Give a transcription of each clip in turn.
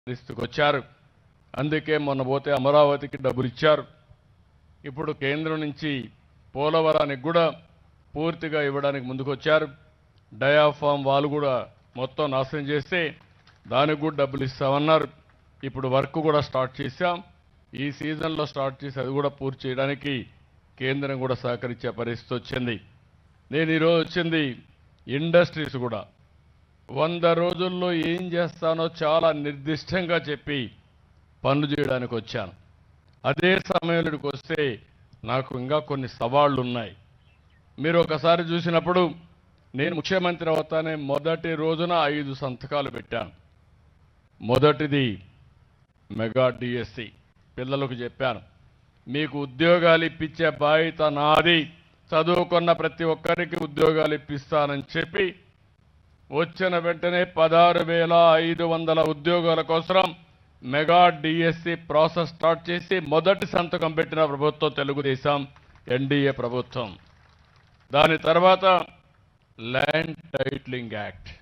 పరిస్థితికి వచ్చారు అందుకే మొన్న పోతే అమరావతికి డబ్బులు ఇచ్చారు ఇప్పుడు కేంద్రం నుంచి పోలవరానికి కూడా పూర్తిగా ఇవ్వడానికి ముందుకొచ్చారు డయాఫామ్ వాళ్ళు కూడా మొత్తం నాశనం చేస్తే దానికి కూడా డబ్బులు ఇస్తామన్నారు ఇప్పుడు వర్క్ కూడా స్టార్ట్ చేశాం ఈ సీజన్లో స్టార్ట్ చేసి అది కూడా పూర్తి చేయడానికి కేంద్రం కూడా సహకరించే పరిస్థితి వచ్చింది నేను ఈరోజు వచ్చింది ఇండస్ట్రీస్ కూడా వంద రోజుల్లో ఏం చేస్తానో చాలా నిర్దిష్టంగా చెప్పి పనులు చేయడానికి వచ్చాను అదే సమయంలోకి వస్తే నాకు ఇంకా కొన్ని సవాళ్లు ఉన్నాయి మీరు ఒకసారి చూసినప్పుడు నేను ముఖ్యమంత్రి అవుతానే మొదటి రోజున ఐదు సంతకాలు పెట్టాను మొదటిది మెగా డిఎస్సి పిల్లలకు చెప్పాను మీకు ఉద్యోగాలు ఇప్పించే బాధ్యత నాది చదువుకున్న ప్రతి ఒక్కరికి ఉద్యోగాలు ఇప్పిస్తానని చెప్పి వచ్చిన వెంటనే పదహారు వేల ఐదు వందల ఉద్యోగాల కోసం మెగా డిఎస్సి ప్రాసెస్ స్టార్ట్ చేసి మొదటి సంతకం పెట్టిన ప్రభుత్వం తెలుగుదేశం ఎన్డీఏ ప్రభుత్వం దాని తర్వాత ల్యాండ్ టైట్లింగ్ యాక్ట్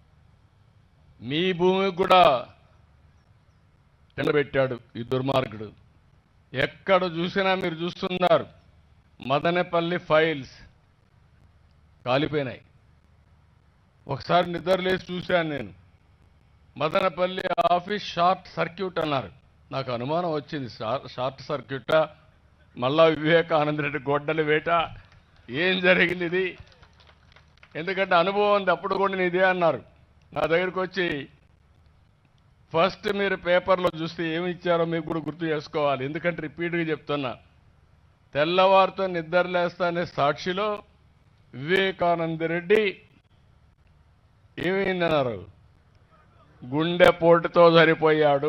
మీ భూమికి కూడా టెండర్ పెట్టాడు ఈ దుర్మార్గుడు ఎక్కడ చూసినా మీరు చూస్తున్నారు మదనపల్లి ఫైల్స్ కాలిపోయినాయి ఒకసారి నిద్ర లేచి చూశాను నేను మదనపల్లి ఆఫీస్ షార్ట్ సర్క్యూట్ అన్నారు నాకు అనుమానం వచ్చింది షా- షార్ట్ సర్క్యూటా మళ్ళా వివేకానంద రెడ్డి గొడ్డలి వేట ఏం జరిగింది ఇది ఎందుకంటే అనుభవం ఉంది అప్పుడు కూడా నేను ఇదే అన్నారు నా దగ్గరికి వచ్చి ఫస్ట్ మీరు పేపర్లో చూస్తే ఏమి ఇచ్చారో మీకు కూడా గుర్తు చేసుకోవాలి ఎందుకంటే రిపీట్గా చెప్తున్నా తెల్లవారితో నిద్ర లేస్తానే సాక్షిలో వివేకానంద రెడ్డి ఏమైందన్నారు గుండెపోటుతో చనిపోయాడు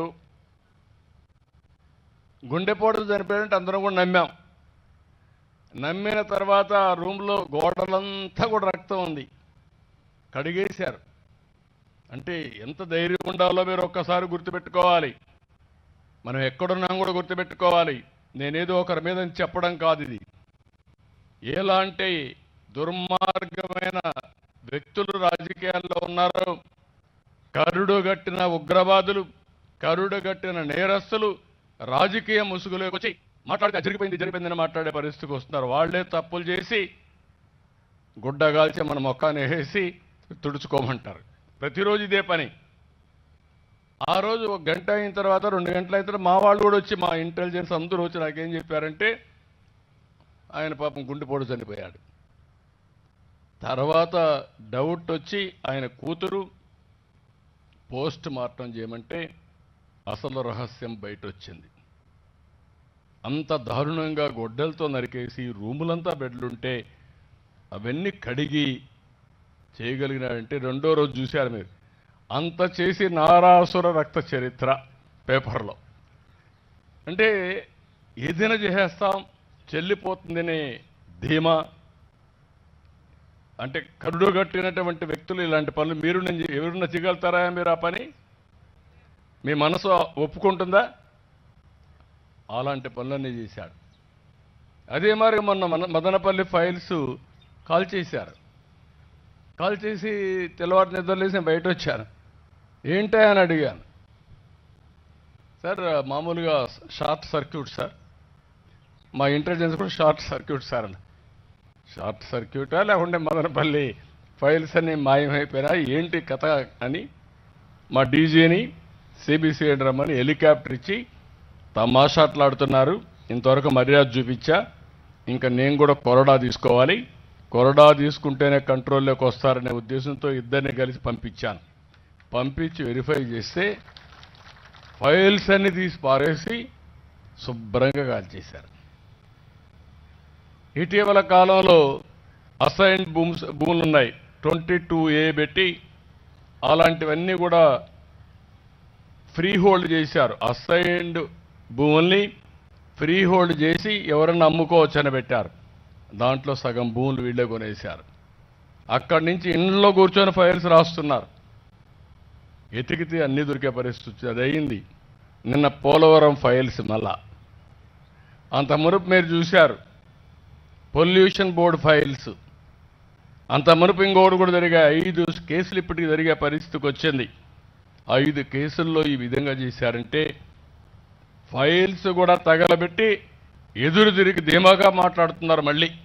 గుండెపోటుతో చనిపోయాడంటే అందరం కూడా నమ్మాం నమ్మిన తర్వాత ఆ రూమ్లో గోడలంతా కూడా రక్తం ఉంది కడిగేశారు అంటే ఎంత ధైర్యం ఉండాలో మీరు ఒక్కసారి గుర్తుపెట్టుకోవాలి మనం ఎక్కడున్నాం కూడా గుర్తుపెట్టుకోవాలి నేనేదో ఒకరి మీద చెప్పడం కాదు ఇది ఎలాంటి దుర్మార్గమైన వ్యక్తులు రాజకీయాల్లో ఉన్నారో కరుడుగట్టిన ఉగ్రవాదులు కరుడుగట్టిన నేరస్తులు రాజకీయ ముసుగులోకి వచ్చి మాట్లాడితే "అది జరిగిపోయింది జరిగిపోయిందని మాట్లాడే పరిస్థితికి వస్తున్నారు వాళ్ళే తప్పులు చేసి గుడ్డగాల్చి మన మొక్కాన్ని వేసి తుడుచుకోమంటారు ప్రతిరోజు ఇదే పని ఆ రోజు ఒక గంట అయిన తర్వాత రెండు గంటల అయిన తర్వాత మా వాళ్ళు కూడా వచ్చి మా ఇంటెలిజెన్స్ అందరూ వచ్చి నాకేం చెప్పారంటే ఆయన పాపం గుండెపోటు చనిపోయాడు తర్వాత డౌట్ వచ్చి ఆయన కూతురు పోస్ట్ మార్టం చేయమంటే అసలు రహస్యం బయట వచ్చింది అంత దారుణంగా గొడ్డలతో నరికేసి రూములంతా బెడ్లుంటే అవన్నీ కడిగి చేయగలిగినాడంటే రెండో రోజు చూశారు మీరు అంత చేసి నారాసుర రక్త చరిత్ర పేపర్లో అంటే ఏదైనా చేసేస్తాం చెల్లిపోతుందనే ధీమా అంటే కరుడు కట్టినటువంటి వ్యక్తులు ఇలాంటి పనులు మీరు నేను ఎవరున్నా చేయగలుగుతారా మీరు ఆ పని మీ మనసు ఒప్పుకుంటుందా అలాంటి పనులన్నీ చేశాడు అదే మరి మొన్న మన మదనపల్లి ఫైల్స్ కాల్ చేశారు కాల్ చేసి తెల్లవారు నిద్రలేసి నేను బయట వచ్చాను ఏంటా అని అడిగాను సార్ మామూలుగా షార్ట్ సర్క్యూట్ సార్ మా ఇంటెలిజెన్స్ కూడా షార్ట్ సర్క్యూట్ సార్ అన్న షార్ట్ సర్క్యూటా లేకుంటే మదనపల్లి ఫైల్స్ అన్ని మాయమైపోయినా ఏంటి కథ అని మా డీజీని సిబిసిఐ రమ్మని హెలికాప్టర్ ఇచ్చి తమాషాట్లాడుతున్నారు ఇంతవరకు మర్యాద చూపించా ఇంకా నేను కూడా కొరడా తీసుకోవాలి కొరడా తీసుకుంటేనే కంట్రోల్లోకి వస్తారనే ఉద్దేశంతో ఇద్దరిని కలిసి పంపించాను పంపించి వెరిఫై చేస్తే ఫైల్స్ అన్ని తీసి పారేసి శుభ్రంగా కాల్చేశారు ఇటీవల కాలంలో అసైన్ భూమ్స్ భూములు ఉన్నాయి ట్వంటీ టూ ఏ పెట్టి అలాంటివన్నీ కూడా ఫ్రీ హోల్డ్ చేశారు అసైన్డ్ భూముల్ని ఫ్రీ హోల్డ్ చేసి ఎవరన్నా అమ్ముకోవచ్చని పెట్టారు దాంట్లో సగం భూములు వీళ్ళే కొనేశారు అక్కడి నుంచి ఇంట్లో కూర్చొని ఫైల్స్ రాస్తున్నారు ఎతికితే అన్ని దొరికే పరిస్థితి వచ్చింది. అది అయింది నిన్న పోలవరం ఫైల్స్ మళ్ళా అంత మునుపు మీరు చూశారు పొల్యూషన్ బోర్డు ఫైల్స్ అంత మునుపు ఇంకోటి కూడా జరిగాయి ఐదు కేసులు ఇప్పటికి జరిగే పరిస్థితికి వచ్చింది ఐదు కేసుల్లో ఈ విధంగా చేశారంటే ఫైల్స్ కూడా తగలబెట్టి ఎదురు తిరిగి ధీమాగా మాట్లాడుతున్నారు మళ్ళీ